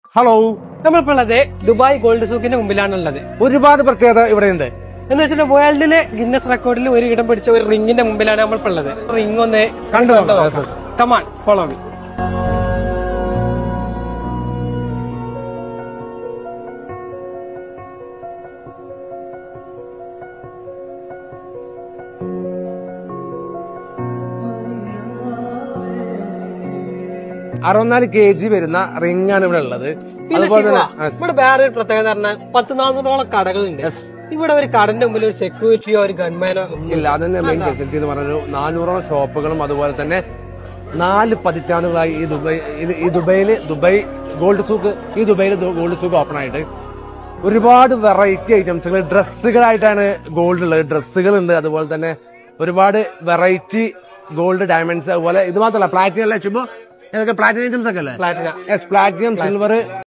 Hello നമ്മളിപ്പോ ഉള്ളത് Dubai gold സൂക്കിന്റെ മുമ്പിലാണ് ഉള്ളത് ഒരുപാട് പ്രത്യേകത ഇവിടെയുണ്ട് എന്ന് വെച്ചാൽ വേൾഡിലെ ഗിന്നസ് റെക്കോർഡിൽ ഒരു ഇടം പിടിച്ച ഒരു റിങ്ങിന്റെ മുമ്പിലാണ് നമ്മളിപ്പോ ഉള്ളത് റിംഗ് ഒന്ന് കണ്ടു നോക്കാം. Yes, yes. Come on follow me അറുപത്തിനാല് കെ ജി വരുന്ന റിംഗ് ആണ് ഇവിടെ ഉള്ളത് പിന്നെ അതുപോലെ ശിവ, തന്നെ yes. ഇവിടെ വേറെ ഒരു പ്രത്യേകത പറഞ്ഞാൽ പത്ത് നാനൂറോളം കടകളുണ്ട് ഇവിടെ ഒരു കടന്റെ മുമ്പിൽ ഒരു സെക്യൂരിറ്റിയോ ഒരു ഗൺമാനോ ഇല്ല അതന്നെ മെയിൻ ഫെസിലിറ്റി എന്ന് പറഞ്ഞൊരു നാനൂറോളം ഷോപ്പുകളും അതുപോലെ തന്നെ നാല് പതിറ്റാണ്ടുകളായി ഈ ദുബായ് ഇത് ഈ ദുബൈയില് ദുബായ് ഗോൾഡ് സൂക്ക് ഈ ദുബൈയിൽ ഗോൾഡ് സൂക്ക് ഓപ്പൺ ആയിട്ട് ഒരുപാട് വെറൈറ്റി ഐറ്റംസുകൾ ഡ്രസ്സുകളായിട്ടാണ് ഗോൾഡ് ഉള്ളത് ഡ്രസ്സുകൾ ഉണ്ട് അതുപോലെ തന്നെ ഒരുപാട് വെറൈറ്റി ഗോൾഡ് ഡയമണ്ട്സ് അതുപോലെ ഇത് മാത്രമല്ല പ്ലാറ്റിനം അല്ല ചുമ്പോ ഏതൊക്കെ പ്ലാറ്റിനം ഐറ്റംസ് ഒക്കെ അല്ലേ പ്ലാറ്റിന പ്ലാറ്റിനം സിൽവർ